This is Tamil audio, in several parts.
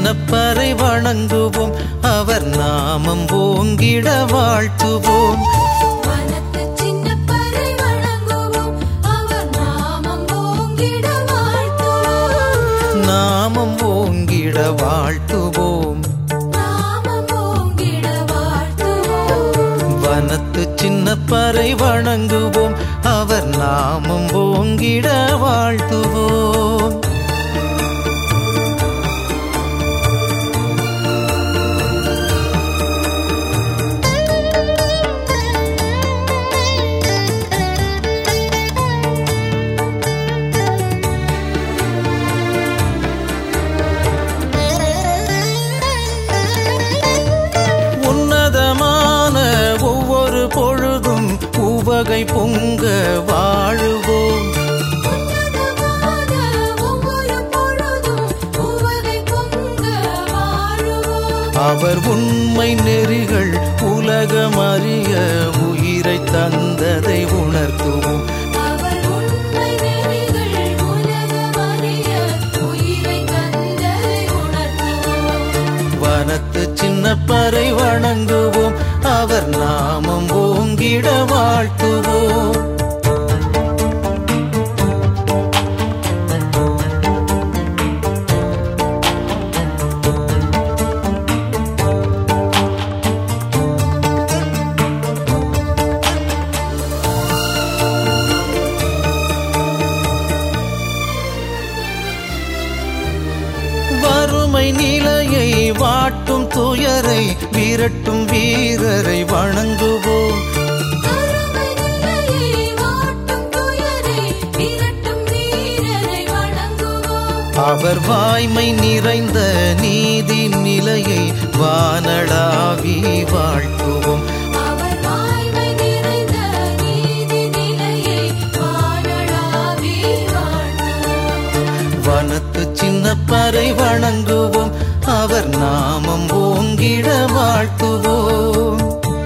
சின்னப்பறை வணங்குவோம் அவர் நாமம் ஓங்கிட வாழ்த்துவோம் வனத்து சின்னப்பறை வணங்குவோம் அவர் நாமம் ஓங்கிட வாழ்த்துவோம் நாமம் ஓங்கிட வாழ்த்துவோம் நாமம் ஓங்கிட வாழ்த்துவோம் வனத்து சின்னப்பறை வணங்குவோம் அவர் நாமம் ஓங்கிட வாழ்த்துவோம் உன்னதமான ஒவ்வொரு பொழுதும் உவகை பொங்க வாழுவோம் உன்னதமான ஒவ்வொரு பொழுதும் உவகை பொங்க வாழுவோம் அவர் உண்மை நெறிகள் உலகம் அறிய உயிரை தந்ததை உணர்த்துவோம் அவர் உண்மை நெறிகள் உலகம் அறிய உயிரை தந்ததை உணர்த்துவோம் வனத்து சின்னப்பறை வணங்குவோம் அவர் நாமம் ஓங்கிட வாழ்த்துவோம் வறுமை நிலையை வாட்டும் துயரை விரட்டும் வீரரை வணங்குவோம் அருமை நிலையை வாட்டும் துயரை விரட்டும் வீரரை வணங்குவோம் அவர் வாய்மை நிறைந்த நீதி நிலையை வானளாவி வாழ்த்துவோம் அவர் வாய்மை நிறைந்த நீதி நிலையை வானளாவி வாழ்த்துவோம் வனத்து சின்னப்பறை வணங்குவோம் அவர் நாமம் ஓங்கிட வாழ்த்துவோம்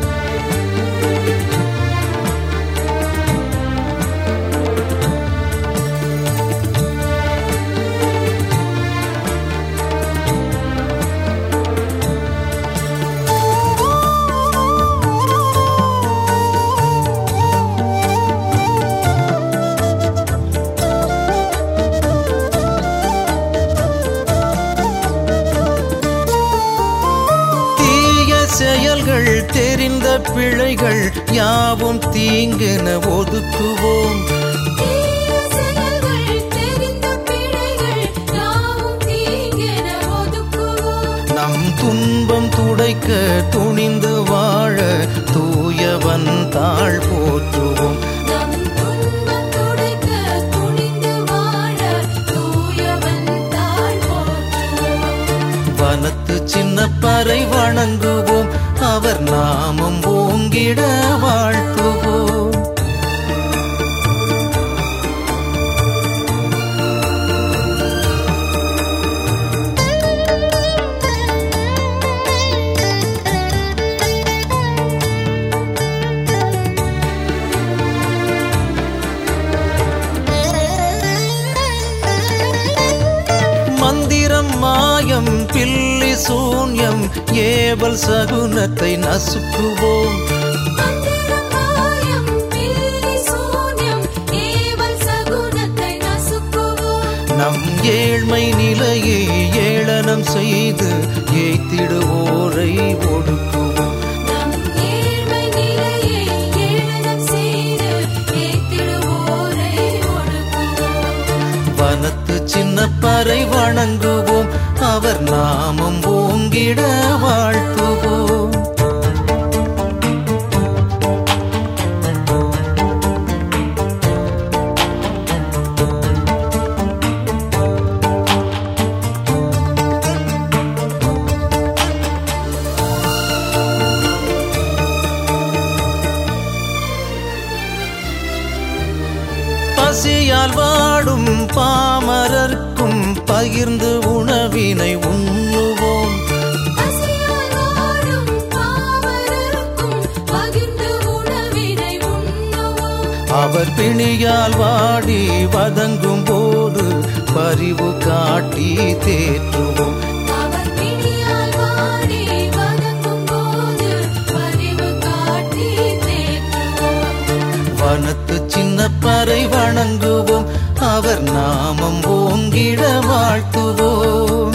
தீய செயல்கள் தெரிந்த பிழைகள் யாவும் தீங்கென ஒதுக்குவோம் தீய செயல்கள் தெரிந்த பிழைகள் யாவும் தீங்கென ஒதுக்குவோம் நம் துன்பம் துடைக்க துணிந்து வாழ தூயவன் தாழ் போற்றுவோம் நம் துன்பம் துடைக்க துணிந்து வாழ தூயவன் தாழ் போற்றுவோம் வனத்து சின்னப்பறை வணங்குவோம் அவர் நாமம் ஓங்கிட வாழ்த்துவோம் மந்திரம் மாயம் பில்லி சூன்யம் ஏவல் சகுனத்தை நசுக்குவோம் மந்திரம் மாயம் பில்லி சூன்யம் ஏவல் சகுனத்தை நசுக்குவோம் நம் ஏழ்மை நிலையை ஏளனம் செய்து ஏத்திடுவோரை ஒடுக்குவோம் நம் ஏழ்மை நிலையை ஏளனம் செய்து ஏத்திடுவோரை ஒடுக்குவோம் வனத்து சின்னப்பறை வணங்குவோம் அவர் நாமம் ஓங்கிட வாழ்த்துவோம் பசியால் வாடும் பாமரர்க்கும் பகிர்ந்து உணவினை உண்ணுவோம் பசியால் வாடும் பாமரருக்கும் பகிர்ந்து உணவினை உண்ணுவோம் அவர் பிணியால் வாடி வதங்கும் போது பரிவு காட்டி தேற்றுவோம் அவர் சின்னப்பறை வணங்குவோம் அவர் நாமம் ஓங்கிட வாழ்த்துவோம்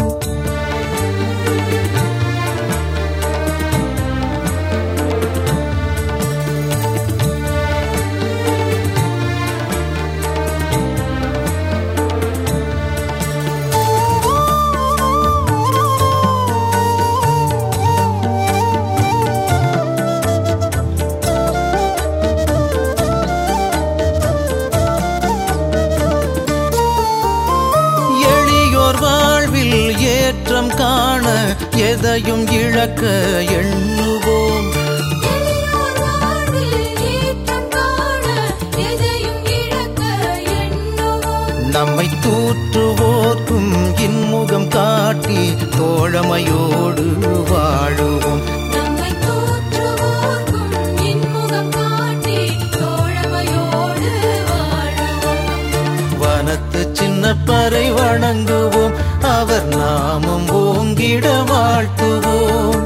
எளியோர் வாழ்வில் ஏற்றம் காண எதையும் இழக்க எண்ணுவோம் எளியோர் வாழ்வில் ஏற்றம் காண எதையும் இழக்க எண்ணுவோம் நம்மை தூற்றுவோர்க்கும் இன்முகம் காட்டி தோழமையோடு வாழுவோம் நம்மை தூற்றுவோர்க்கும் இன்முகம் காட்டி தோழமையோடு வாழுவோம் வனத்து சின்னப்பறை வணங்குவோம் அவர் நாமம் ஓங்கிட வாழ்த்துவோம்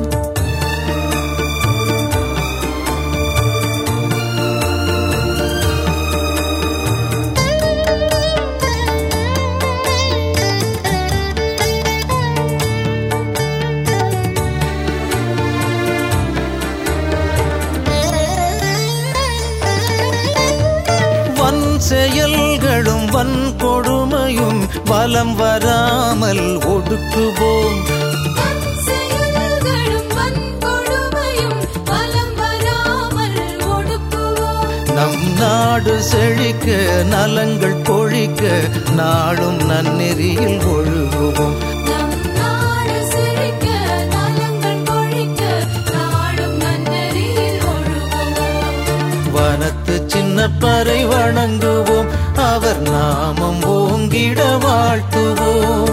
வன் செயல்களும் வன் கொடுமையும் வலம் வராமல் ஒடுக்குவோம் வன் செயல்களும் வன் கொடுமையும் பலம் வராமல் ஒடுக்குவோம் நம் நாடு செழிக்க நலங்கள் கொழிக்க நாளும் நன்னெறியில் ஒழுகுவோம் நம் நாடு செழிக்க நலங்கள் கொழிக்க நாடும் நன்னெறியில் ஒழுகுவோம் வனத்து சின்னப்பறை வணங்குவோம் அவர் நாமம் ஓங்கிட வாழ்த்துவோம்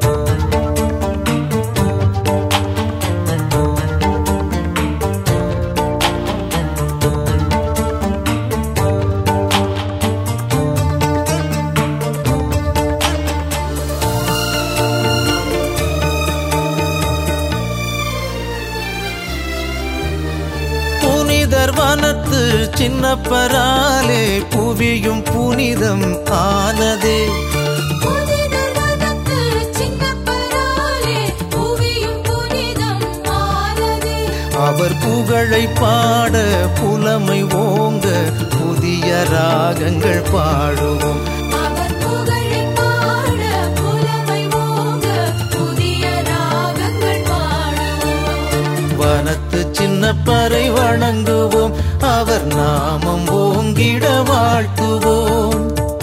புனிதர் வனத்து சின்னப்பராலே புவியும் புனிதம் ஆனதே புனிதர் வனத்து சின்னப்பராலே புவியும் புனிதம் ஆனதே அவர் புகழை பாட புலமை ஓங்க புதிய ராகங்கள் பாடுவோம் அவர் புகழை பாட புலமை ஓங்க புதிய ராகங்கள் பாடுவோம் வனத்து சின்னப்பறை வணங்குவோம் அவர் நாமம் ஓங்கிட வாழ்த்துவோம்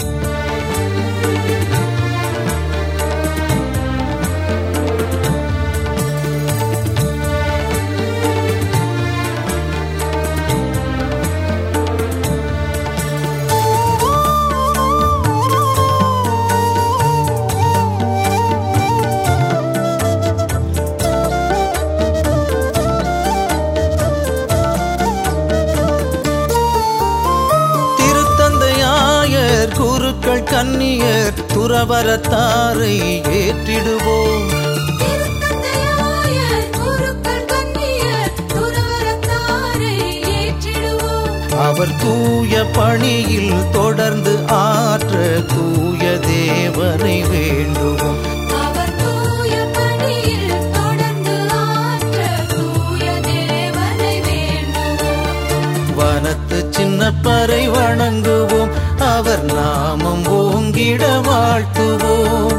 திருத்தந்தையாயர் குருக்கள் கன்னியர் துறவரத்தாரை ஏற்றிடுவோம் திருத்தந்தையாயர் குருக்கள் கன்னியர் துறவரத்தாரை ஏற்றிடுவோம் அவர் தூய பணியில் தொடர்ந்து ஆற்ற தூய தேவனை வேண்டுவோம் அவர் தூய பணியில் தொடர்ந்து ஆற்ற தூய தேவனை வேண்டுவோம் வனத்து சின்னப்பறை வணங்குவோம் அவர் நாமம் ஓங்கிட வாழ்த்துவோம்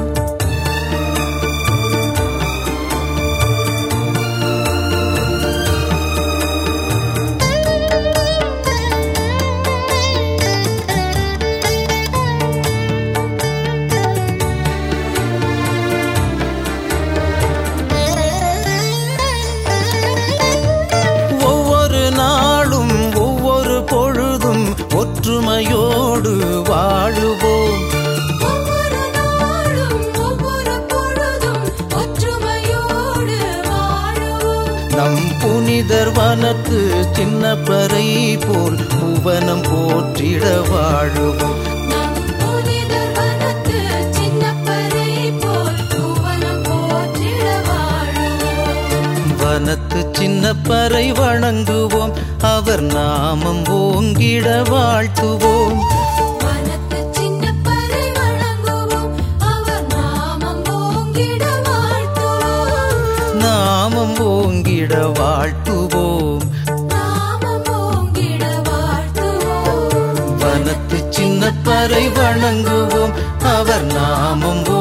ஒவ்வொரு நாளும் ஒவ்வொரு பொழுதும் ஒற்றுமையோடு வாழுவோம் ஒவ்வொரு நாளும் ஒவ்வொரு பொழுதும் ஒற்றுமையோடு வாழுவோம் நம் புனிதர் வனத்து சின்னப்பறை போல் புவனம் போற்றிட வாழுவோம் நம் புனிதர் வனத்து சின்னப்பறை போல் புவனம் போற்றிட வாழுவோம் வனத்து சின்னப்பறை வணங்குவோம் அவர் நாமம் ஓங்கிட வாழ்த்துவோம் வனத்து வாழ்த்துவோம் நாமம் ஓங்கிட வாழ்த்துவோம் வனத்து சின்ன பறை வணங்குவோம் அவர் நாமம்